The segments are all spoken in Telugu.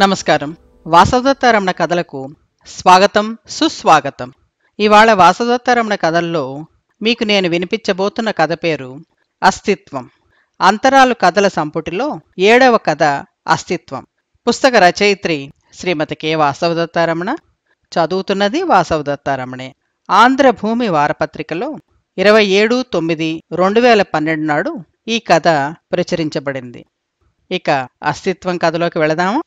నమస్కారం వాసవదత్తారమణ కథలకు స్వాగతం సుస్వాగతం ఇవాళ వాసవదత్తారమణ కథల్లో మీకు నేను వినిపించబోతున్న కథ పేరు అస్తిత్వం అంతరాలు కథల సంపుటిలో ఏడవ కథ అస్తిత్వం పుస్తక రచయిత్రి శ్రీమతి కె వాసవదత్తారమణ చదువుతున్నది వాసవదత్తారమణే ఆంధ్రభూమి వారపత్రికలో ఇరవై ఏడు తొమ్మిది రెండు వేల పన్నెండు నాడు ఈ కథ ప్రచురించబడింది ఇక అస్తిత్వం కథలోకి వెళదామా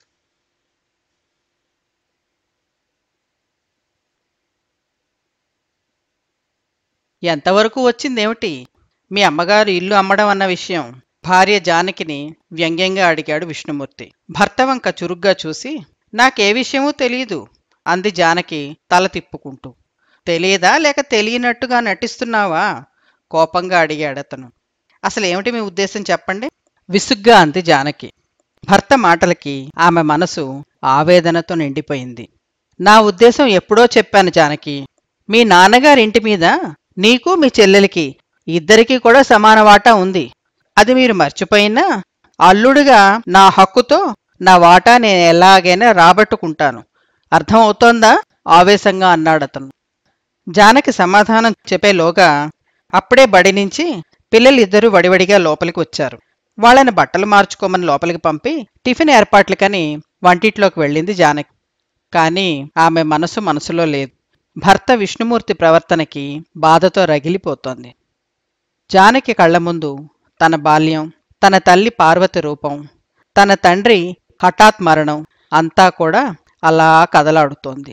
ఎంతవరకు వచ్చిందేమిటి మీ అమ్మగారు ఇల్లు అమ్మడం అన్న విషయం భార్య జానకిని వ్యంగ్యంగా అడిగాడు విష్ణుమూర్తి భర్త వంక చురుగ్గా చూసి నాకే విషయమూ తెలియదు అంది జానకి తల తిప్పుకుంటూ తెలియదా లేక తెలియనట్టుగా నటిస్తున్నావా కోపంగా అడిగాడతను అసలు ఏమిటి మీ ఉద్దేశం చెప్పండి విసుగ్గా అంది జానకి భర్త మాటలకి ఆమె మనసు ఆవేదనతో నిండిపోయింది నా ఉద్దేశం ఎప్పుడో చెప్పాను జానకి మీ నాన్నగారి ఇంటి మీద నీకు మీ చెల్లెలికి ఇద్దరికీ కూడా సమాన వాటా ఉంది అది మీరు మర్చిపోయినా అల్లుడుగా నా హక్కుతో నా వాటా నేను ఎలాగైనా రాబట్టుకుంటాను అర్థం అవుతోందా ఆవేశంగా అన్నాడతను జానకి సమాధానం చెప్పేలోగా అప్పుడే బడి నుంచి పిల్లలిద్దరూ వడివడిగా లోపలికి వచ్చారు వాళ్ళని బట్టలు మార్చుకోమని లోపలికి పంపి టిఫిన్ ఏర్పాట్లకని వంటిట్లోకి వెళ్ళింది జానకి కానీ ఆమె మనసు మనసులో లేదు భర్త విష్ణుమూర్తి ప్రవర్తనకి బాధతో రగిలిపోతోంది జానకి కళ్ళ ముందు తన బాల్యం తన తల్లి పార్వతి రూపం తన తండ్రి హఠాత్ మరణం అంతా కూడా అలా కదలాడుతోంది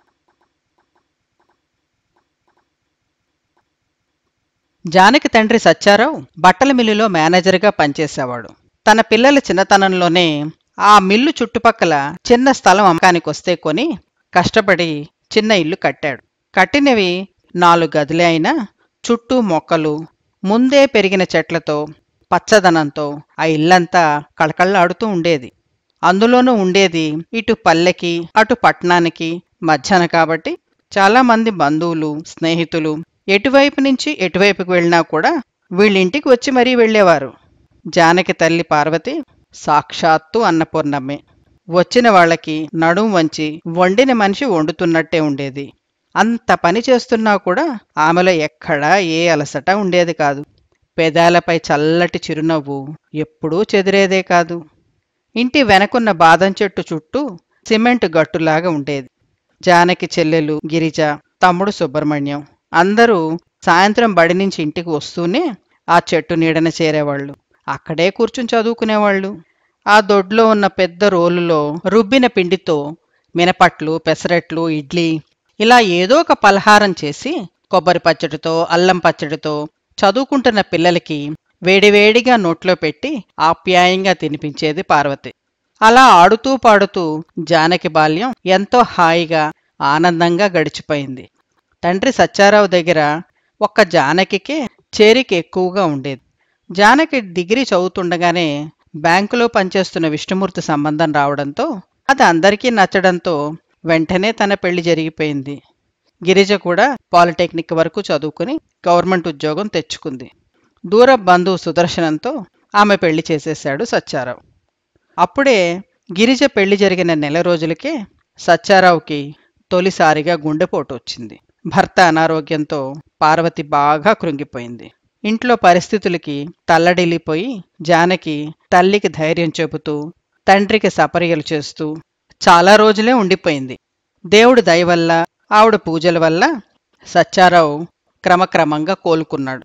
జానకి తండ్రి సచ్చారావు బట్టల మిల్లులో మేనేజర్గా పనిచేసేవాడు తన పిల్లల చిన్నతనంలోనే ఆ మిల్లు చుట్టుపక్కల చిన్న స్థలం అమ్మకానికి వస్తే కొని కష్టపడి చిన్న ఇల్లు కట్టాడు కట్టినవి నాలుగు గదులే అయినా చుట్టూ మొక్కలు ముందే పెరిగిన చెట్లతో పచ్చదనంతో ఆ ఇల్లంతా కళకళలాడుతూ ఉండేది అందులోనూ ఉండేది ఇటు పల్లెకి అటు పట్టణానికి మధ్యన కాబట్టి చాలా మంది బంధువులు స్నేహితులు ఎటువైపు నుంచి ఎటువైపుకి వెళ్ళినా కూడా వీళ్ళింటికి వచ్చి మరీ వెళ్ళేవారు జానకి తల్లి పార్వతి సాక్షాత్తు అన్నపూర్ణమ్మే వచ్చిన వాళ్ళకి నడుం వంచి వండిన మనిషి వండుతున్నట్టే ఉండేది అంత పని చేస్తున్నా కూడా ఆమెలో ఎక్కడా ఏ అలసట ఉండేది కాదు పెదాలపై చల్లటి చిరునవ్వు ఎప్పుడూ చెదిరేదే కాదు ఇంటి వెనకున్న బాదం చెట్టు చుట్టూ సిమెంట్ గట్టులాగా ఉండేది జానకి చెల్లెలు గిరిజ తమ్ముడు సుబ్రహ్మణ్యం అందరూ సాయంత్రం బడి నుంచి ఇంటికి వస్తూనే ఆ చెట్టు నీడన చేరేవాళ్ళు అక్కడే కూర్చుని చదువుకునేవాళ్ళు ఆ దొడ్లో ఉన్న పెద్ద రోలులో రుబ్బిన పిండితో మినపట్లు పెసరట్లు ఇడ్లీ ఇలా ఏదో ఒక పలహారం చేసి కొబ్బరి పచ్చడితో అల్లం పచ్చడితో చదువుకుంటున్న పిల్లలకి వేడివేడిగా నోట్లో పెట్టి ఆప్యాయంగా తినిపించేది పార్వతి అలా ఆడుతూ పాడుతూ జానకి బాల్యం ఎంతో హాయిగా ఆనందంగా గడిచిపోయింది తండ్రి సచ్చారావు దగ్గర ఒక్క జానకికే చేరిక ఎక్కువగా ఉండేది జానకి డిగ్రీ చదువుతుండగానే బ్యాంకులో పనిచేస్తున్న విష్ణుమూర్తి సంబంధం రావడంతో అది అందరికీ నచ్చడంతో వెంటనే తన పెళ్లి జరిగిపోయింది గిరిజ కూడా పాలిటెక్నిక్ వరకు చదువుకుని గవర్నమెంట్ ఉద్యోగం తెచ్చుకుంది దూర బంధువు సుదర్శనంతో ఆమె పెళ్లి చేసేశాడు సచ్చారావు అప్పుడే గిరిజ పెళ్లి జరిగిన నెల రోజులకే సచ్చారావుకి తొలిసారిగా గుండెపోటు వచ్చింది భర్త అనారోగ్యంతో పార్వతి బాగా కృంగిపోయింది ఇంట్లో పరిస్థితులకి తల్లడిల్లిపోయి జానకి తల్లికి ధైర్యం చెబుతూ తండ్రికి సపర్యలు చేస్తూ చాలా రోజులే ఉండిపోయింది దేవుడి దయ వల్ల ఆవిడ పూజల వల్ల సచ్చారావు క్రమక్రమంగా కోలుకున్నాడు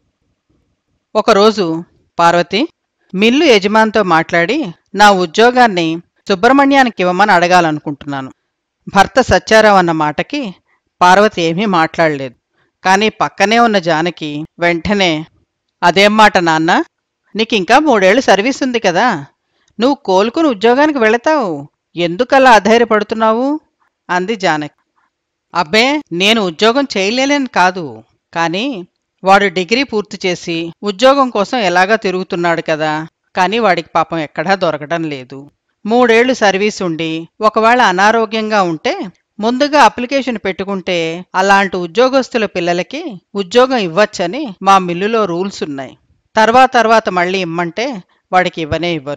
ఒకరోజు పార్వతి మిల్లు యజమానితో మాట్లాడి నా ఉద్యోగాన్ని సుబ్రహ్మణ్యానికి ఇవ్వమని అడగాలనుకుంటున్నాను భర్త సచ్చారావు అన్న మాటకి పార్వతి ఏమీ మాట్లాడలేదు కానీ పక్కనే ఉన్న జానకి వెంటనే అదేం మాట నాన్న నీకు ఇంకా మూడేళ్లు సర్వీస్ ఉంది కదా నువ్వు కోలుకుని ఉద్యోగానికి వెళతావు ఎందుకలా అధైర్యపడుతున్నావు అంది జానకి అబ్బే నేను ఉద్యోగం చేయలేనని కాదు కానీ వాడు డిగ్రీ పూర్తి చేసి ఉద్యోగం కోసం ఎలాగా తిరుగుతున్నాడు కదా కానీ వాడికి పాపం ఎక్కడా దొరకడం లేదు మూడేళ్లు సర్వీస్ ఉండి ఒకవేళ అనారోగ్యంగా ఉంటే ముందుగా అప్లికేషన్ పెట్టుకుంటే అలాంటి ఉద్యోగస్తుల పిల్లలకి ఉద్యోగం ఇవ్వచ్చని మా మిల్లులో రూల్స్ ఉన్నాయి తర్వాత తర్వాత మళ్ళీ ఇమ్మంటే వాడికి ఇవ్వనే ఇవ్వరు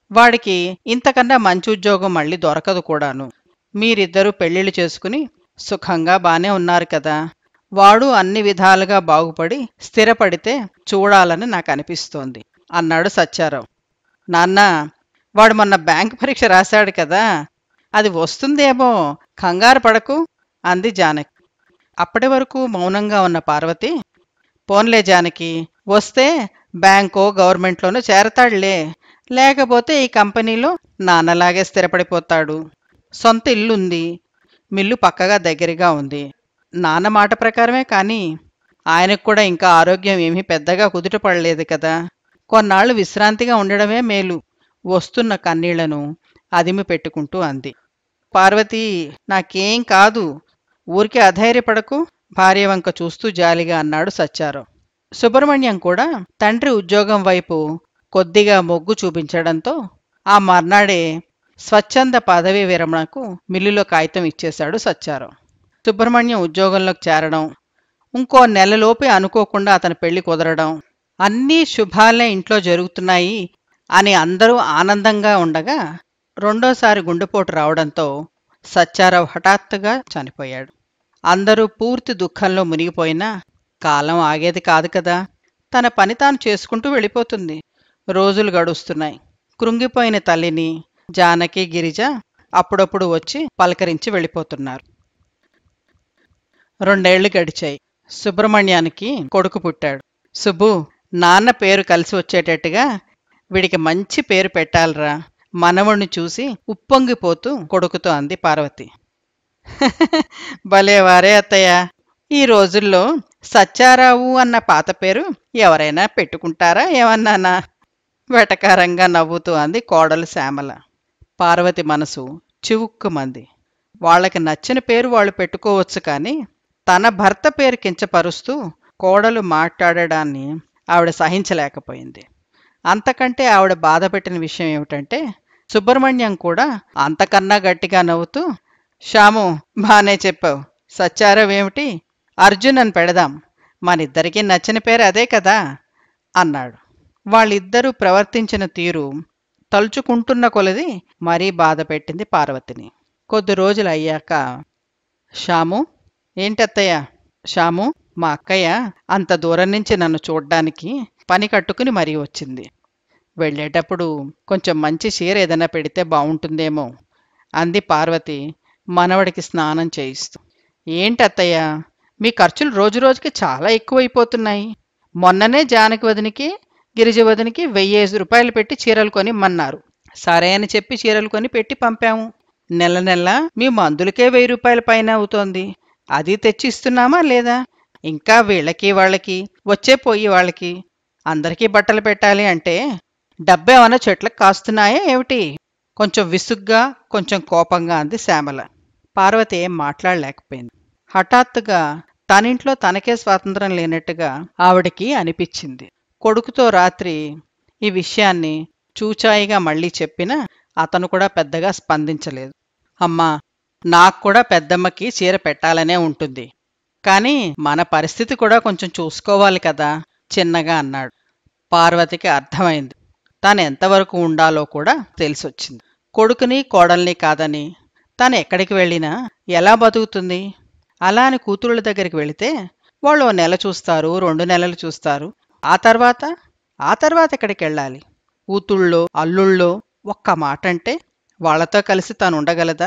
వాడికి ఇంతకన్నా మంచి ఉద్యోగం మళ్ళీ దొరకదు కూడాను మీరిద్దరూ పెళ్లిళ్ళు చేసుకుని సుఖంగా బానే ఉన్నారు కదా వాడు అన్ని విధాలుగా బాగుపడి స్థిరపడితే చూడాలని నాకు అనిపిస్తోంది అన్నాడు సత్యారావు నాన్న వాడు మొన్న బ్యాంక్ పరీక్ష రాశాడు కదా అది వస్తుందేమో కంగారు పడకు అంది జానకి అప్పటి వరకు మౌనంగా ఉన్న పార్వతి పోన్లే జానకి వస్తే బ్యాంకో గవర్నమెంట్లోనో చేరతాడులే లేకపోతే ఈ కంపెనీలో నాన్నలాగే స్థిరపడిపోతాడు సొంత ఇల్లుంది మిల్లు పక్కగా దగ్గరగా ఉంది నాన్న మాట ప్రకారమే కానీ ఆయనకు కూడా ఇంకా ఆరోగ్యం ఏమీ పెద్దగా కుదుటపడలేదు కదా కొన్నాళ్ళు విశ్రాంతిగా ఉండడమే మేలు వస్తున్న కన్నీళ్లను అదిమి పెట్టుకుంటూ అంది పార్వతి నాకేం కాదు ఊరికే అధైర్యపడకు భార్య వంక చూస్తూ జాలిగా అన్నాడు సచ్చారావు సుబ్రహ్మణ్యం కూడా తండ్రి ఉద్యోగం వైపు కొద్దిగా మొగ్గు చూపించడంతో ఆ మర్నాడే స్వచ్ఛంద పదవీ విరమణకు మిల్లులో కాగితం ఇచ్చేశాడు సచ్చారావు సుబ్రహ్మణ్యం ఉద్యోగంలోకి చేరడం ఇంకో నెలలోపే అనుకోకుండా అతని పెళ్లి కుదరడం అన్నీ శుభాలే ఇంట్లో జరుగుతున్నాయి అని అందరూ ఆనందంగా ఉండగా రెండోసారి గుండెపోటు రావడంతో సచ్చారావు హఠాత్తుగా చనిపోయాడు అందరూ పూర్తి దుఃఖంలో మునిగిపోయినా కాలం ఆగేది కాదు కదా తన పని తాను చేసుకుంటూ వెళ్ళిపోతుంది రోజులు గడుస్తున్నాయి కృంగిపోయిన తల్లిని జానకి గిరిజ అప్పుడప్పుడు వచ్చి పలకరించి వెళ్ళిపోతున్నారు రెండేళ్లు గడిచాయి సుబ్రహ్మణ్యానికి కొడుకు పుట్టాడు సుబ్బు నాన్న పేరు కలిసి వచ్చేటట్టుగా వీడికి మంచి పేరు పెట్టాలిరా మనవణ్ణి చూసి ఉప్పొంగిపోతూ కొడుకుతో అంది పార్వతి భలేవారే అత్తయ్య ఈ రోజుల్లో సత్యారావు అన్న పాత పేరు ఎవరైనా పెట్టుకుంటారా ఏమన్నానా వెటకారంగా నవ్వుతూ అంది కోడలు శ్యామల పార్వతి మనసు చివుక్కుమంది వాళ్ళకి నచ్చిన పేరు వాళ్ళు పెట్టుకోవచ్చు కానీ తన భర్త పేరు కించపరుస్తూ కోడలు మాట్లాడడాన్ని ఆవిడ సహించలేకపోయింది అంతకంటే ఆవిడ బాధపెట్టిన విషయం ఏమిటంటే సుబ్రహ్మణ్యం కూడా అంతకన్నా గట్టిగా నవ్వుతూ షాము బానే చెప్పావు సచ్చారం ఏమిటి అర్జున్ అని పెడదాం మనిద్దరికీ నచ్చిన పేరు అదే కదా అన్నాడు వాళ్ళిద్దరూ ప్రవర్తించిన తీరు తలుచుకుంటున్న కొలది మరీ బాధ పెట్టింది పార్వతిని కొద్ది రోజులు అయ్యాక షాము ఏంటత్తయ్య షాము మా అక్కయ్య అంత దూరం నుంచి నన్ను చూడ్డానికి పని కట్టుకుని మరీ వచ్చింది వెళ్ళేటప్పుడు కొంచెం మంచి చీర ఏదైనా పెడితే బాగుంటుందేమో అంది పార్వతి మనవడికి స్నానం చేయిస్తూ ఏంటత్తయ్య మీ ఖర్చులు రోజురోజుకి చాలా ఎక్కువైపోతున్నాయి మొన్ననే జానకి వదినికి గిరిజ వదినికి వెయ్యేసి రూపాయలు పెట్టి చీరలు కొని మన్నారు సరే అని చెప్పి చీరలు కొని పెట్టి పంపాము నెల నెల మీ మందులకే వెయ్యి రూపాయల పైన అవుతోంది అది తెచ్చి ఇస్తున్నామా లేదా ఇంకా వీళ్ళకి వాళ్ళకి వచ్చే పోయి వాళ్ళకి అందరికీ బట్టలు పెట్టాలి అంటే డబ్బేమన్నా చెట్లకు కాస్తున్నాయా ఏమిటి కొంచెం విసుగ్గా కొంచెం కోపంగా అంది శ్యామల పార్వతి ఏం మాట్లాడలేకపోయింది హఠాత్తుగా తనింట్లో తనకే స్వాతంత్రం లేనట్టుగా ఆవిడకి అనిపించింది కొడుకుతో రాత్రి ఈ విషయాన్ని చూచాయిగా మళ్ళీ చెప్పినా అతను కూడా పెద్దగా స్పందించలేదు అమ్మా నాకు కూడా పెద్దమ్మకి చీర పెట్టాలనే ఉంటుంది కానీ మన పరిస్థితి కూడా కొంచెం చూసుకోవాలి కదా చిన్నగా అన్నాడు పార్వతికి అర్థమైంది తాను ఎంతవరకు ఉండాలో కూడా తెలిసొచ్చింది కొడుకుని కోడల్ని కాదని తాను ఎక్కడికి వెళ్ళినా ఎలా బతుకుతుంది అలా అని కూతుళ్ళ దగ్గరికి వెళితే వాళ్ళు ఓ నెల చూస్తారు రెండు నెలలు చూస్తారు ఆ తర్వాత ఆ తర్వాత ఎక్కడికి వెళ్ళాలి కూతుళ్ళో అల్లుళ్ళో ఒక్క మాట అంటే వాళ్ళతో కలిసి తాను ఉండగలదా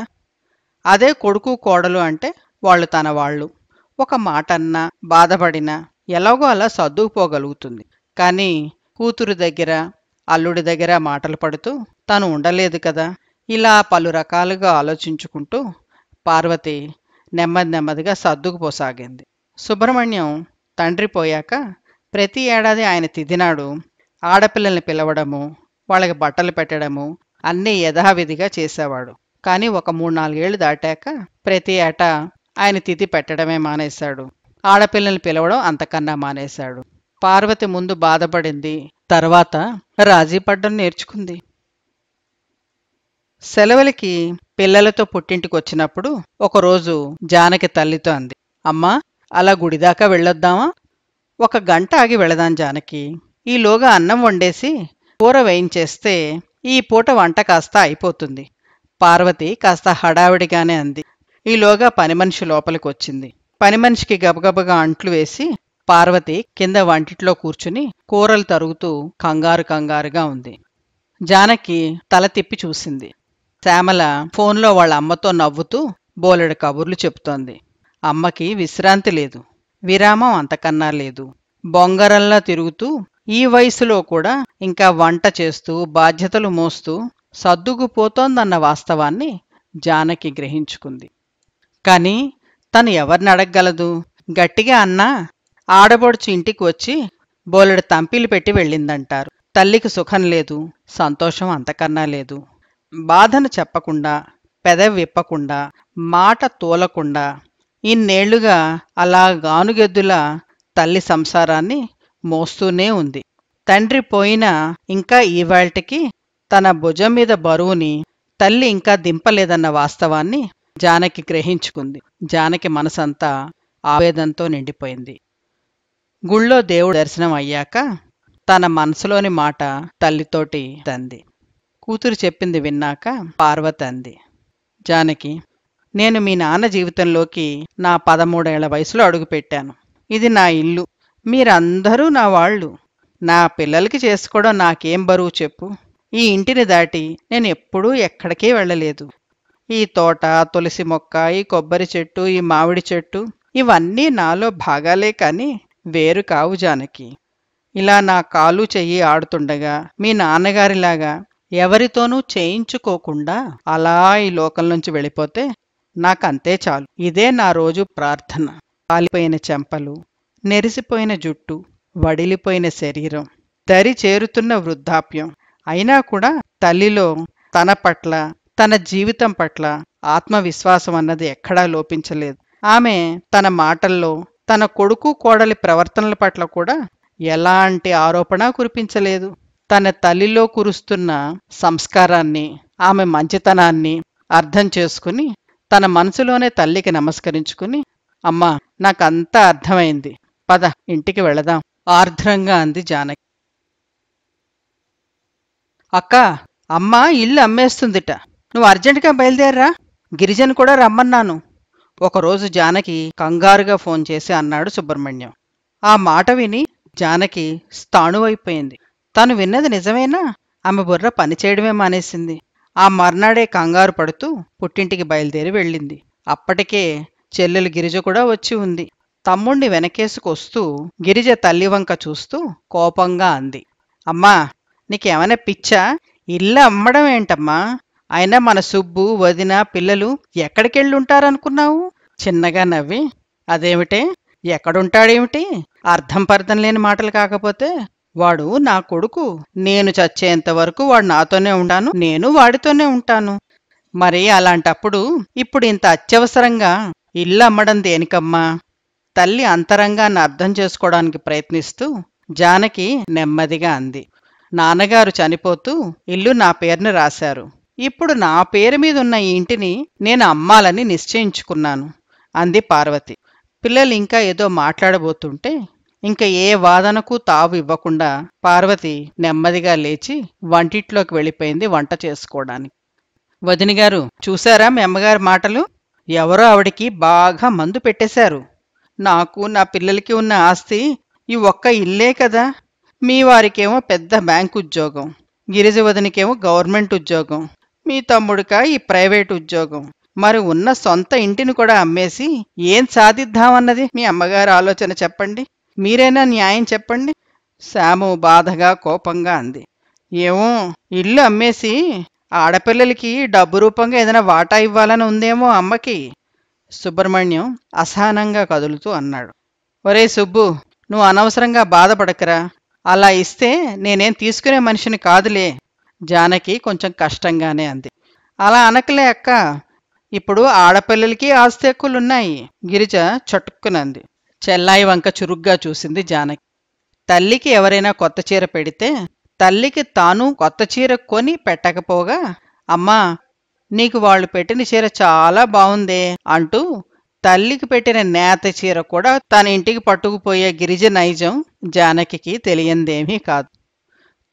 అదే కొడుకు కోడలు అంటే వాళ్ళు తన వాళ్ళు ఒక మాట అన్నా బాధపడినా ఎలాగో అలా సర్దుకుపోగలుగుతుంది కానీ కూతురు దగ్గర అల్లుడి దగ్గర మాటలు పడుతూ తను ఉండలేదు కదా ఇలా పలు రకాలుగా ఆలోచించుకుంటూ పార్వతి నెమ్మది నెమ్మదిగా సర్దుకుపోసాగింది సుబ్రహ్మణ్యం తండ్రి పోయాక ప్రతి ఏడాది ఆయన తిదినాడు ఆడపిల్లల్ని పిలవడము వాళ్ళకి బట్టలు పెట్టడము అన్నీ యథావిధిగా చేసేవాడు కానీ ఒక మూడు నాలుగేళ్లు దాటాక ప్రతి ఏటా ఆయన తిథి పెట్టడమే మానేశాడు ఆడపిల్లల్ని పిలవడం అంతకన్నా మానేశాడు పార్వతి ముందు బాధపడింది తర్వాత రాజీ పడ్డం నేర్చుకుంది సెలవులకి పిల్లలతో పుట్టింటికి వచ్చినప్పుడు ఒకరోజు జానకి తల్లితో అంది అమ్మా అలా గుడిదాకా వెళ్ళొద్దామా ఒక గంట ఆగి వెళదాం జానకి ఈలోగా అన్నం వండేసి కూర వేయించేస్తే ఈ పూట వంట కాస్త అయిపోతుంది పార్వతి కాస్త హడావిడిగానే అంది ఈలోగా పని మనిషి లోపలికి వచ్చింది పని మనిషికి గబగబగా అంట్లు వేసి పార్వతి కింద వంటిట్లో కూర్చుని కూరలు తరుగుతూ కంగారు కంగారుగా ఉంది జానకి తల తిప్పి చూసింది శ్యామల ఫోన్లో వాళ్ళ అమ్మతో నవ్వుతూ బోలెడు కబుర్లు చెప్తోంది అమ్మకి విశ్రాంతి లేదు విరామం అంతకన్నా లేదు బొంగరంలా తిరుగుతూ ఈ వయసులో కూడా ఇంకా వంట చేస్తూ బాధ్యతలు మోస్తూ సర్దుకుపోతోందన్న వాస్తవాన్ని జానకి గ్రహించుకుంది కాని తను ఎవరిని అడగగలదు గట్టిగా అన్నా ఆడబొడుచు ఇంటికి వచ్చి బోలెడు తంపిలు పెట్టి వెళ్ళిందంటారు తల్లికి సుఖం లేదు సంతోషం అంతకన్నా లేదు బాధను చెప్పకుండా పెదవి విప్పకుండా మాట తోలకుండా ఇన్నేళ్లుగా అలా గానుగెద్దులా తల్లి సంసారాన్ని మోస్తూనే ఉంది తండ్రి పోయినా ఇంకా ఈవాళ్టికి తన భుజం మీద బరువుని తల్లి ఇంకా దింపలేదన్న వాస్తవాన్ని జానకి గ్రహించుకుంది జానకి మనసంతా ఆవేదంతో నిండిపోయింది గుళ్ళో దేవుడు దర్శనం అయ్యాక తన మనసులోని మాట తల్లితోటి తంది కూతురు చెప్పింది విన్నాక పార్వతి అంది జానకి నేను మీ నాన్న జీవితంలోకి నా పదమూడేళ్ల వయసులో అడుగుపెట్టాను ఇది నా ఇల్లు మీరందరూ నా వాళ్ళు నా పిల్లలకి చేసుకోవడం నాకేం బరువు చెప్పు ఈ ఇంటిని దాటి నేను ఎప్పుడూ ఎక్కడికి వెళ్ళలేదు ఈ తోట తులసి మొక్క ఈ కొబ్బరి చెట్టు ఈ మామిడి చెట్టు ఇవన్నీ నాలో భాగాలే కాని వేరు కావు జానకి ఇలా నా కాలు చెయ్యి ఆడుతుండగా మీ నాన్నగారిలాగా ఎవరితోనూ చేయించుకోకుండా అలా ఈ లోకం నుంచి వెళ్ళిపోతే నాకంతే చాలు ఇదే నా రోజు ప్రార్థన కాలిపోయిన చెంపలు నెరిసిపోయిన జుట్టు వడిలిపోయిన శరీరం దరి చేరుతున్న వృద్ధాప్యం అయినా కూడా తల్లిలో తన పట్ల తన జీవితం పట్ల ఆత్మవిశ్వాసం అన్నది ఎక్కడా లోపించలేదు ఆమె తన మాటల్లో తన కొడుకు కోడలి ప్రవర్తనల పట్ల కూడా ఎలాంటి ఆరోపణ కురిపించలేదు తన తల్లిలో కురుస్తున్న సంస్కారాన్ని ఆమె మంచితనాన్ని అర్థం చేసుకుని తన మనసులోనే తల్లికి నమస్కరించుకుని అమ్మా నాకంతా అర్థమైంది పద ఇంటికి వెళదాం ఆర్ద్రంగా అంది జానకి అక్క అమ్మ ఇల్లు అమ్మేస్తుందిట నువ్వు అర్జెంటుగా బయలుదేరరా గిరిజను కూడా రమ్మన్నాను ఒకరోజు జానకి కంగారుగా ఫోన్ చేసి అన్నాడు సుబ్రహ్మణ్యం ఆ మాట విని జానకి స్థాణువైపోయింది తను విన్నది నిజమేనా ఆమె బుర్ర పనిచేయడమే మానేసింది ఆ మర్నాడే కంగారు పడుతూ పుట్టింటికి బయలుదేరి వెళ్ళింది అప్పటికే చెల్లెలు గిరిజ కూడా వచ్చి ఉంది తమ్ముణ్ణి వెనకేసుకొస్తూ గిరిజ తల్లి వంక చూస్తూ కోపంగా అంది అమ్మా నీకేమైనా పిచ్చా ఇల్లు అమ్మడం ఏంటమ్మా అయినా మన సుబ్బు వదిన పిల్లలు ఎక్కడికెళ్ళుంటారనుకున్నావు చిన్నగా నవ్వి అదేమిటే ఎక్కడుంటాడేమిటి అర్థం పర్థం లేని మాటలు కాకపోతే వాడు నా కొడుకు నేను చచ్చేంత వరకు వాడు నాతోనే ఉంటాను నేను వాడితోనే ఉంటాను మరి అలాంటప్పుడు ఇప్పుడు ఇంత అత్యవసరంగా ఇల్లు అమ్మడం దేనికమ్మా తల్లి అంతరంగాన్ని అర్థం చేసుకోవడానికి ప్రయత్నిస్తూ జానకి నెమ్మదిగా అంది నాన్నగారు చనిపోతూ ఇల్లు నా పేరుని రాశారు ఇప్పుడు నా పేరు మీద ఉన్న ఈ ఇంటిని నేను అమ్మాలని నిశ్చయించుకున్నాను అంది పార్వతి పిల్లలు ఇంకా ఏదో మాట్లాడబోతుంటే ఇంకా ఏ వాదనకు తావు ఇవ్వకుండా పార్వతి నెమ్మదిగా లేచి వంటిట్లోకి వెళ్ళిపోయింది వంట చేసుకోవడానికి వదిన గారు చూశారా మీ అమ్మగారి మాటలు ఎవరో ఆవిడికి బాగా మందు పెట్టేశారు నాకు నా పిల్లలకి ఉన్న ఆస్తి ఈ ఒక్క ఇల్లే కదా మీ వారికేమో పెద్ద బ్యాంక్ ఉద్యోగం గిరిజ వదినికేమో గవర్నమెంట్ ఉద్యోగం మీ తమ్ముడికా ఈ ప్రైవేట్ ఉద్యోగం మరి ఉన్న సొంత ఇంటిని కూడా అమ్మేసి ఏం సాధిద్దామన్నది మీ అమ్మగారి ఆలోచన చెప్పండి మీరైనా న్యాయం చెప్పండి శాము బాధగా కోపంగా అంది ఏమో ఇల్లు అమ్మేసి ఆడపిల్లలకి డబ్బు రూపంగా ఏదైనా వాటా ఇవ్వాలని ఉందేమో అమ్మకి సుబ్రహ్మణ్యం అసహనంగా కదులుతూ అన్నాడు ఒరే సుబ్బు నువ్వు అనవసరంగా బాధపడకరా అలా ఇస్తే నేనేం తీసుకునే మనిషిని కాదులే జానకి కొంచెం కష్టంగానే అంది అలా అనకలే అక్క ఇప్పుడు ఆడపిల్లలకి ఆస్తి హక్కులున్నాయి గిరిజ చటుక్కునంది చెల్లాయి వంక చురుగ్గా చూసింది జానకి తల్లికి ఎవరైనా కొత్త చీర పెడితే తల్లికి తాను కొత్త చీర కొని పెట్టకపోగా అమ్మా నీకు వాళ్ళు పెట్టిన చీర చాలా బావుందే అంటూ తల్లికి పెట్టిన నేత చీర కూడా తన ఇంటికి పట్టుకుపోయే గిరిజ నైజం జానకి తెలియందేమీ కాదు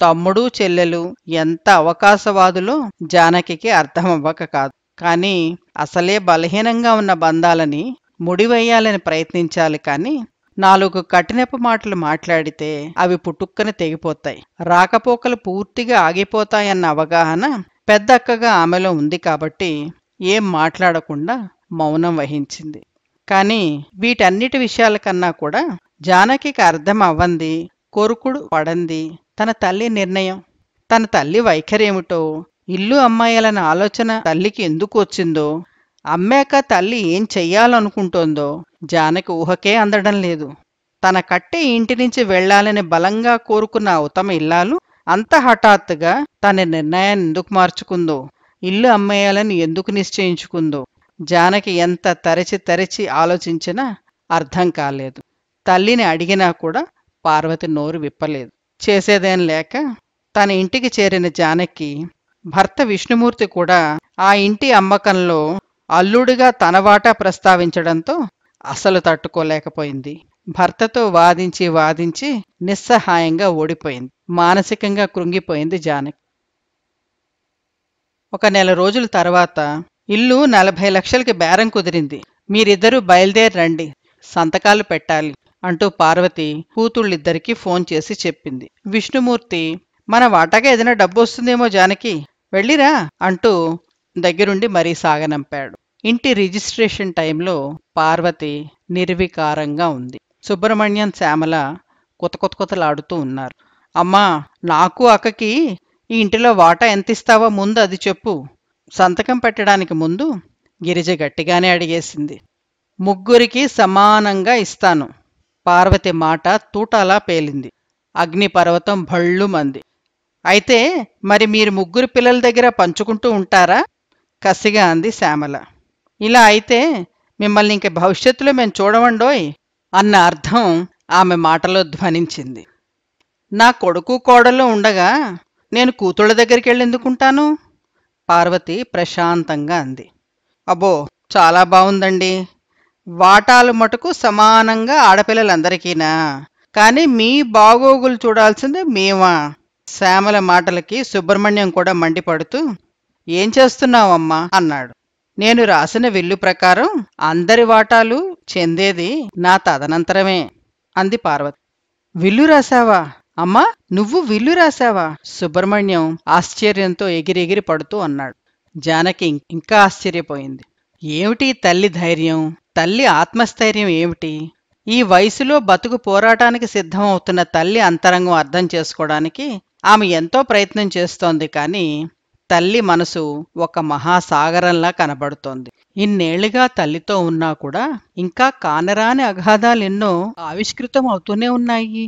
తమ్ముడు చెల్లెలు ఎంత అవకాశవాదులో జానకికి అర్థమవ్వక కాదు కానీ అసలే బలహీనంగా ఉన్న బంధాలని ముడివేయాలని ప్రయత్నించాలి కానీ నాలుగు కఠినపు మాటలు మాట్లాడితే అవి పుట్టుక్కని తెగిపోతాయి రాకపోకలు పూర్తిగా ఆగిపోతాయన్న అవగాహన పెద్దక్కగా ఆమెలో ఉంది కాబట్టి ఏం మాట్లాడకుండా మౌనం వహించింది కానీ వీటన్నిటి విషయాల కన్నా కూడా జానకికి అర్థం అవ్వంది కొరుకుడు పడంది తన తల్లి నిర్ణయం తన తల్లి వైఖరి ఏమిటో ఇల్లు అమ్మాయాలన్న ఆలోచన తల్లికి ఎందుకు వచ్చిందో అమ్మాక తల్లి ఏం చెయ్యాలనుకుంటోందో జానకి ఊహకే అందడం లేదు తన కట్టే ఇంటి నుంచి వెళ్లాలని బలంగా కోరుకున్న ఉత్తమ ఇల్లాలు అంత హఠాత్తుగా తన నిర్ణయాన్ని ఎందుకు మార్చుకుందో ఇల్లు అమ్మేయాలని ఎందుకు నిశ్చయించుకుందో జానకి ఎంత తరచి తరచి ఆలోచించినా అర్థం కాలేదు తల్లిని అడిగినా కూడా పార్వతి నోరు విప్పలేదు చేసేదేం లేక తన ఇంటికి చేరిన జానకి భర్త విష్ణుమూర్తి కూడా ఆ ఇంటి అమ్మకంలో అల్లుడిగా తన వాటా ప్రస్తావించడంతో అసలు తట్టుకోలేకపోయింది భర్తతో వాదించి వాదించి నిస్సహాయంగా ఓడిపోయింది మానసికంగా కృంగిపోయింది జానకి ఒక నెల రోజుల తర్వాత ఇల్లు నలభై లక్షలకి బేరం కుదిరింది మీరిద్దరూ బయలుదేరి రండి సంతకాలు పెట్టాలి అంటూ పార్వతి కూతుళ్ళిద్దరికీ ఫోన్ చేసి చెప్పింది విష్ణుమూర్తి మన వాటాగా ఏదైనా డబ్బు వస్తుందేమో జానకి వెళ్ళిరా అంటూ దగ్గరుండి మరీ సాగనంపాడు ఇంటి రిజిస్ట్రేషన్ టైంలో పార్వతి నిర్వికారంగా ఉంది సుబ్రహ్మణ్యం శ్యామల కొత్త కొత్త కొత్తలాడుతూ ఉన్నారు అమ్మా నాకు అక్కకి ఈ ఇంటిలో వాటా ఎంత ఇస్తావో ముందు అది చెప్పు సంతకం పెట్టడానికి ముందు గిరిజ గట్టిగానే అడిగేసింది ముగ్గురికి సమానంగా ఇస్తాను పార్వతి మాట తూటాలా పేలింది అగ్నిపర్వతం భళ్ళు మంది అయితే మరి మీరు ముగ్గురు పిల్లల దగ్గర పంచుకుంటూ ఉంటారా కసిగా అంది శ్యామల ఇలా అయితే మిమ్మల్ని ఇంక భవిష్యత్తులో మేము చూడమండోయ్ అన్న అర్థం ఆమె మాటలో ధ్వనించింది నా కొడుకు కోడలు ఉండగా నేను కూతుళ్ళ దగ్గరికి వెళ్ళెందుకుంటాను పార్వతి ప్రశాంతంగా అంది అబ్బో చాలా బావుందండి వాటాలు మటుకు సమానంగా ఆడపిల్లలందరికీనా కానీ మీ బాగోగులు చూడాల్సింది మేమా శ్యామల మాటలకి సుబ్రహ్మణ్యం కూడా మండిపడుతూ ఏం చేస్తున్నావమ్మా అన్నాడు నేను రాసిన విల్లు ప్రకారం అందరి వాటాలు చెందేది నా తదనంతరమే అంది పార్వతి విల్లు రాశావా అమ్మా నువ్వు విల్లు రాశావా సుబ్రహ్మణ్యం ఆశ్చర్యంతో ఎగిరెగిరి పడుతూ అన్నాడు జానకి ఇం- ఇంకా ఆశ్చర్యపోయింది ఏమిటి ఈ తల్లి ధైర్యం తల్లి ఆత్మస్థైర్యం ఏమిటి ఈ వయసులో బతుకు పోరాటానికి సిద్ధమవుతున్న తల్లి అంతరంగం అర్థం చేసుకోవడానికి ఆమె ఎంతో ప్రయత్నం చేస్తోంది కానీ తల్లి మనసు ఒక మహాసాగరంలా కనబడుతోంది ఇన్నేళ్లుగా తల్లితో ఉన్నా కూడా ఇంకా కానరాని అగాధాలెన్నో ఆవిష్కృతం అవుతూనే ఉన్నాయి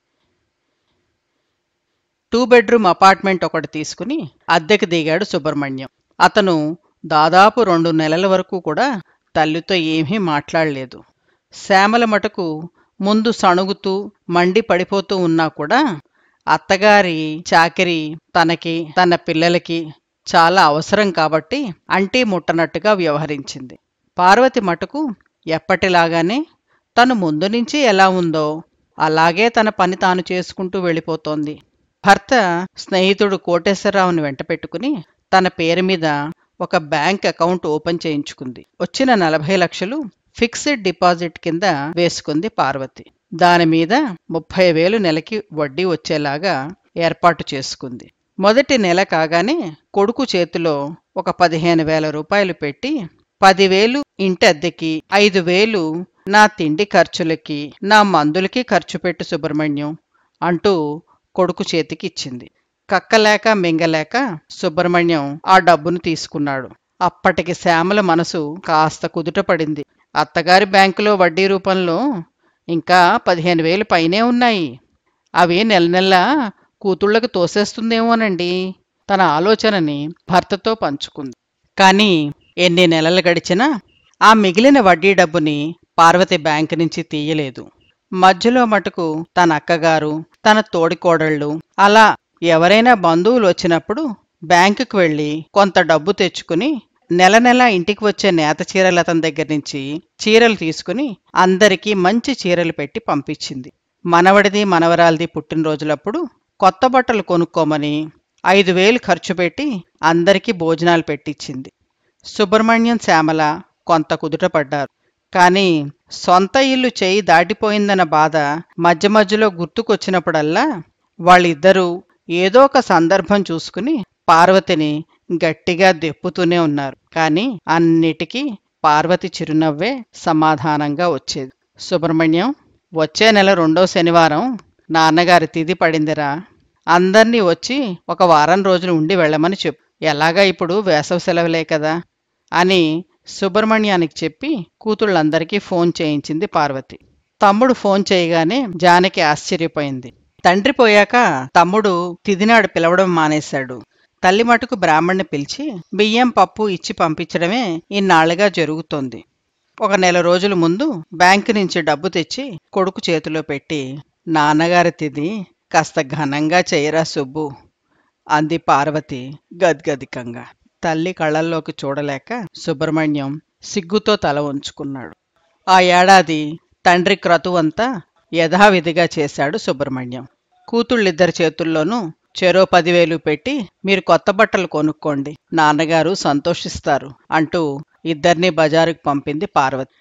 టూ బెడ్రూమ్ అపార్ట్మెంట్ ఒకటి తీసుకుని అద్దెకి దిగాడు సుబ్రహ్మణ్యం అతను దాదాపు రెండు నెలల వరకు కూడా తల్లితో ఏమీ మాట్లాడలేదు శ్యామల మటుకు ముందు సణుగుతూ మండి పడిపోతూ ఉన్నా కూడా అత్తగారి చాకిరి తనకి తన పిల్లలకి చాలా అవసరం కాబట్టి అంటీ ముట్టనట్టుగా వ్యవహరించింది పార్వతి మటుకు ఎప్పటిలాగానే తను ముందు నుంచి ఎలా ఉందో అలాగే తన పని తాను చేసుకుంటూ వెళ్ళిపోతోంది భర్త స్నేహితుడు కోటేశ్వరరావుని వెంట పెట్టుకుని తన పేరు మీద ఒక బ్యాంక్ అకౌంట్ ఓపెన్ చేయించుకుంది వచ్చిన నలభై లక్షలు ఫిక్స్డ్ డిపాజిట్ కింద వేసుకుంది పార్వతి దాని మీద ముప్పై వేలు నెలకి వడ్డీ వచ్చేలాగా ఏర్పాటు చేసుకుంది మొదటి నెల కాగానే కొడుకు చేతిలో ఒక పదిహేను వేల రూపాయలు పెట్టి పదివేలు ఇంటి అద్దెకి ఐదు వేలు నా తిండి ఖర్చులకి నా మందులకి ఖర్చు పెట్టు సుబ్రహ్మణ్యం అంటూ కొడుకు చేతికి ఇచ్చింది కక్కలేక మింగలేక సుబ్రహ్మణ్యం ఆ డబ్బును తీసుకున్నాడు అప్పటికి శ్యామల మనసు కాస్త కుదుట పడింది అత్తగారి బ్యాంకులో వడ్డీ రూపంలో ఇంకా పదిహేను వేలు పైనే ఉన్నాయి అవి నెల నెల కూతుళ్ళకు తోసేస్తుందేమోనండి తన ఆలోచనని భర్తతో పంచుకుంది కానీ ఎన్ని నెలలు గడిచినా ఆ మిగిలిన వడ్డీ డబ్బుని పార్వతి బ్యాంకు నుంచి తీయలేదు మధ్యలో మటుకు తన అక్కగారు తన తోడికోడళ్ళు అలా ఎవరైనా బంధువులు వచ్చినప్పుడు బ్యాంకుకు వెళ్ళి కొంత డబ్బు తెచ్చుకుని నెల నెల ఇంటికి వచ్చే నేత చీరలు అతని దగ్గర నుంచి చీరలు తీసుకుని అందరికీ మంచి చీరలు పెట్టి పంపించింది మనవడిది మనవరాలది పుట్టినరోజులప్పుడు కొత్త బట్టలు కొనుక్కోమని ఐదు వేలు ఖర్చు పెట్టి అందరికీ భోజనాలు పెట్టించింది సుబ్రహ్మణ్యం శ్యామల కొంత కుదుటపడ్డారు కానీ సొంత ఇల్లు చేయి దాటిపోయిందన్న బాధ మధ్య మధ్యలో గుర్తుకొచ్చినప్పుడల్లా వాళ్ళిద్దరూ ఏదో ఒక సందర్భం చూసుకుని పార్వతిని గట్టిగా దెప్పుతూనే ఉన్నారు కానీ అన్నిటికీ పార్వతి చిరునవ్వే సమాధానంగా వచ్చేది సుబ్రహ్మణ్యం వచ్చే నెల రెండో శనివారం నాన్నగారి తిథి పడిందిరా అందర్నీ వచ్చి ఒక వారం రోజులు ఉండి వెళ్ళమని చెప్పు ఎలాగా ఇప్పుడు వేసవి సెలవులే కదా అని సుబ్రహ్మణ్యానికి చెప్పి కూతుళ్ళందరికీ ఫోన్ చేయించింది పార్వతి తమ్ముడు ఫోన్ చేయగానే జానకి ఆశ్చర్యపోయింది తండ్రి పోయాక తమ్ముడు తిదినాడు పిలవడం మానేశాడు తల్లి మటుకు బ్రాహ్మణ్ణి పిలిచి బియ్యం పప్పు ఇచ్చి పంపించడమే ఇన్నాళ్లుగా జరుగుతోంది ఒక నెల రోజుల ముందు బ్యాంకు నుంచి డబ్బు తెచ్చి కొడుకు చేతిలో పెట్టి నాన్నగారి తిది కాస్త ఘనంగా చేయరా సుబ్బు అంది పార్వతి గద్గదికంగా తల్లి కళ్ళల్లోకి చూడలేక సుబ్రహ్మణ్యం సిగ్గుతో తల ఉంచుకున్నాడు ఆ ఏడాది తండ్రి క్రతువంతా యథావిధిగా చేశాడు సుబ్రహ్మణ్యం కూతుళ్ళిద్దరి చేతుల్లోనూ చెరో పదివేలు పెట్టి మీరు కొత్త బట్టలు కొనుక్కోండి నాన్నగారు సంతోషిస్తారు అంటూ ఇద్దరినీ బజారుకు పంపింది పార్వతి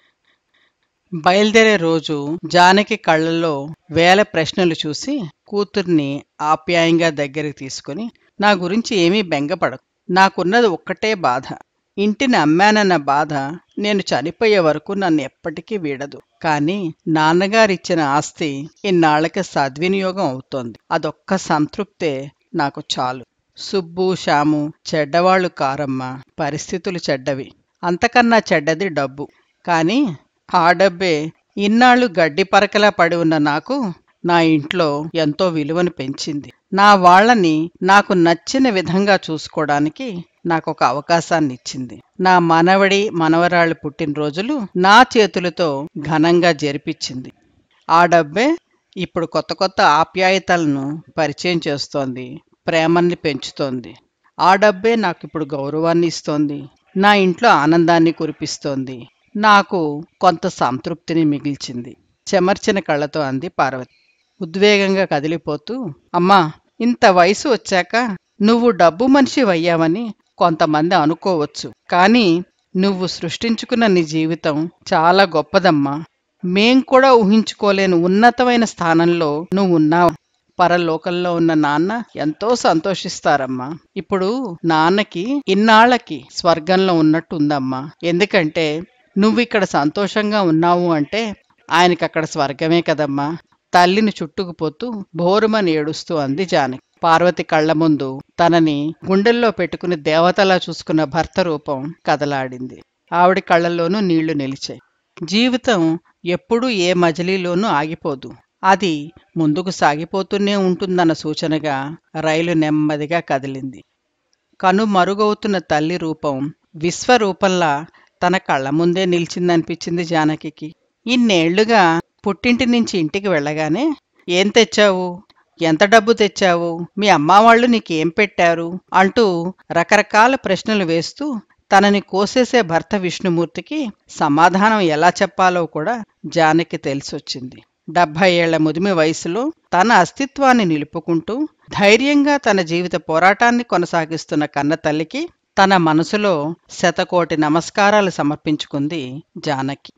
బయలుదేరే రోజు జానకి కళ్ళల్లో వేల ప్రశ్నలు చూసి కూతుర్ని ఆప్యాయంగా దగ్గరికి తీసుకుని నా గురించి ఏమీ బెంగపడకు నాకున్నది ఒక్కటే బాధ ఇంటిని అమ్మానన్న బాధ నేను చనిపోయే వరకు నన్ను ఎప్పటికీ వీడదు కానీ నాన్నగారిచ్చిన ఆస్తి ఇన్నాళ్లకి సద్వినియోగం అవుతోంది అదొక్క సంతృప్తే నాకు చాలు సుబ్బు శాము చెడ్డవాళ్లు కారమ్మ పరిస్థితులు చెడ్డవి అంతకన్నా చెడ్డది డబ్బు కానీ ఆ డబ్బే ఇన్నాళ్ళు గడ్డి పరకలా పడి ఉన్న నాకు నా ఇంట్లో ఎంతో విలువను పెంచింది నా వాళ్ళని నాకు నచ్చిన విధంగా చూసుకోవడానికి నాకొక అవకాశాన్ని ఇచ్చింది నా మనవడి మనవరాళ్ళు పుట్టినరోజులు నా చేతులతో ఘనంగా జరిపించింది ఆ డబ్బే ఇప్పుడు కొత్త కొత్త ఆప్యాయతలను పరిచయం చేస్తోంది ప్రేమల్ని పెంచుతోంది ఆ డబ్బే నాకు ఇప్పుడు గౌరవాన్ని ఇస్తోంది నా ఇంట్లో ఆనందాన్ని కురిపిస్తోంది నాకు కొంత సంతృప్తిని మిగిల్చింది చెమర్చిన కళ్ళతో అంది పార్వతి ఉద్వేగంగా కదిలిపోతూ అమ్మా ఇంత వయసు వచ్చాక నువ్వు డబ్బు మనిషి అయ్యావని కొంతమంది అనుకోవచ్చు కానీ నువ్వు సృష్టించుకున్న నీ జీవితం చాలా గొప్పదమ్మా మేం కూడా ఊహించుకోలేని ఉన్నతమైన స్థానంలో నువ్వు ఉన్నావు పరలోకంలో ఉన్న నాన్న ఎంతో సంతోషిస్తారమ్మా ఇప్పుడు నాన్నకి ఇన్నాళ్ళకి స్వర్గంలో ఉన్నట్టు ఉందమ్మా ఎందుకంటే నువ్వు ఇక్కడ సంతోషంగా ఉన్నావు అంటే ఆయనకి అక్కడ స్వర్గమే కదమ్మా తల్లిని చుట్టుకుపోతూ బోరుమని ఏడుస్తూ అంది జానకి పార్వతి కళ్ళ ముందు తనని గుండెల్లో పెట్టుకుని దేవతలా చూసుకున్న భర్త రూపం కదలాడింది ఆవిడ కళ్ళల్లోనూ నీళ్లు నిలిచాయి జీవితం ఎప్పుడూ ఏ మజిలీలోనూ ఆగిపోదు అది ముందుకు సాగిపోతూనే ఉంటుందన్న సూచనగా రైలు నెమ్మదిగా కదిలింది కను మరుగవుతున్న తల్లి రూపం విశ్వరూపంలా తన కళ్ళ ముందే నిలిచిందనిపించింది జానకి ఇన్నేళ్లుగా పుట్టింటి నుంచి ఇంటికి వెళ్ళగానే ఏం తెచ్చావు ఎంత డబ్బు తెచ్చావు మీ అమ్మ వాళ్ళు నీకేం పెట్టారు అంటూ రకరకాల ప్రశ్నలు వేస్తూ తనని కోసేసే భర్త విష్ణుమూర్తికి సమాధానం ఎలా చెప్పాలో కూడా జానకి తెలిసొచ్చింది డెబ్భై ఏళ్ల ముదిమి వయసులో తన అస్తిత్వాన్ని నిలుపుకుంటూ ధైర్యంగా తన జీవిత పోరాటాన్ని కొనసాగిస్తున్న కన్న తల్లికి తన మనసులో శతకోటి నమస్కారాలు సమర్పించుకుంది జానకి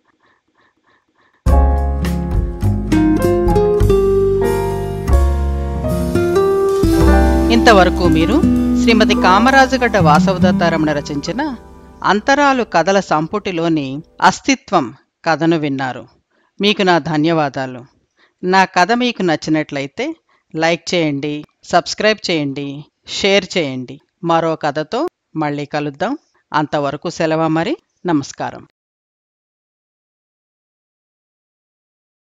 ఇంతవరకు మీరు శ్రీమతి కామరాజుగడ్డ వాసవదత్తారమణ రచించిన అంతరాలు కథల సంపుటిలోని అస్తిత్వం కథను విన్నారు మీకు నా ధన్యవాదాలు నా కథ మీకు నచ్చినట్లయితే లైక్ చేయండి సబ్స్క్రైబ్ చేయండి షేర్ చేయండి మరో కథతో మళ్ళీ కలుద్దాం అంతవరకు సెలవు మరి నమస్కారం